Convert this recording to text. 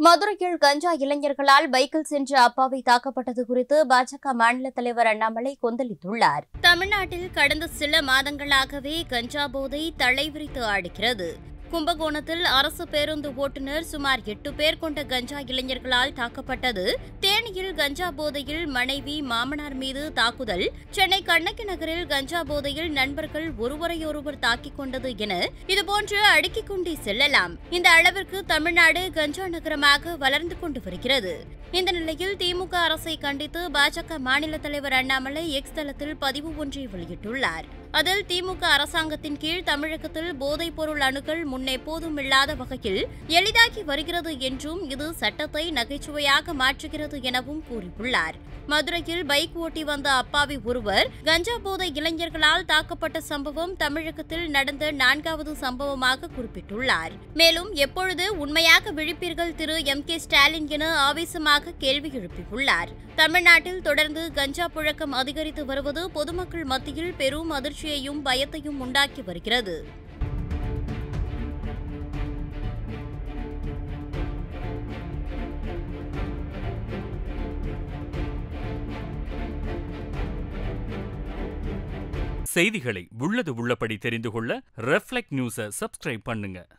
மதுரையில் கஞ்சா இளைஞர்களால் பைக்கில் சென்ற அப்பாவை தாக்கப்பட்டது குறித்து பாஜக மாநில தலைவர் அண்ணாமலை கொந்தளித்துள்ளார் தமிழ்நாட்டில் கடந்த சில மாதங்களாகவே கஞ்சா போதை தலைவிரித்து ஆடுகிறது கும்பகோணத்தில் அரசு பேருந்து ஓட்டுநர் சுமார் எட்டு பேர் கொண்ட கஞ்சா இளைஞர்களால் தாக்கப்பட்டது தேனியில் கஞ்சா போதையில் மனைவி மாமனார் மீது தாக்குதல் சென்னை கண்ணகி நகரில் கஞ்சா போதையில் நண்பர்கள் ஒருவரையொருவர் தாக்கிக் கொண்டது என இதுபோன்று அடுக்கிக் கொண்டே செல்லலாம் இந்த அளவிற்கு தமிழ்நாடு கஞ்சா நகரமாக வளர்ந்து கொண்டு வருகிறது இந்த நிலையில் திமுக அரசை கண்டித்து பாஜக மாநில தலைவர் அண்ணாமலை எக்ஸ் தளத்தில் பதிவு ஒன்றை வெளியிட்டுள்ளார் அதில் திமுக அரசாங்கத்தின் கீழ் தமிழகத்தில் போதைப் பொருள் அணுகல் முன்னெப்போதும் இல்லாத வகையில் எளிதாகி வருகிறது என்றும் இது சட்டத்தை நகைச்சுவையாக மாற்றுகிறது எனவும் கூறியுள்ளார் மதுரையில் பைக் ஓட்டி வந்த அப்பாவி ஒருவர் கஞ்சா போதை இளைஞர்களால் தாக்கப்பட்ட சம்பவம் தமிழகத்தில் நடந்த நான்காவது சம்பவமாக குறிப்பிட்டுள்ளார் மேலும் எப்பொழுது உண்மையாக விழிப்பீர்கள் திரு எம் கே ஸ்டாலின் என ஆவேசமாக கேள்வி எழுப்பியுள்ளார் தமிழ்நாட்டில் தொடர்ந்து கஞ்சா புழக்கம் அதிகரித்து வருவது பொதுமக்கள் மத்தியில் பெரும் அதிர்ச்சியையும் பயத்தையும் உண்டாக்கி வருகிறது செய்திகளை உள்ளது உள்ளபடி தெரிந்து கொள்ள ரெஃப்ளெக்ட் நியூஸை சப்ஸ்கிரைப் பண்ணுங்க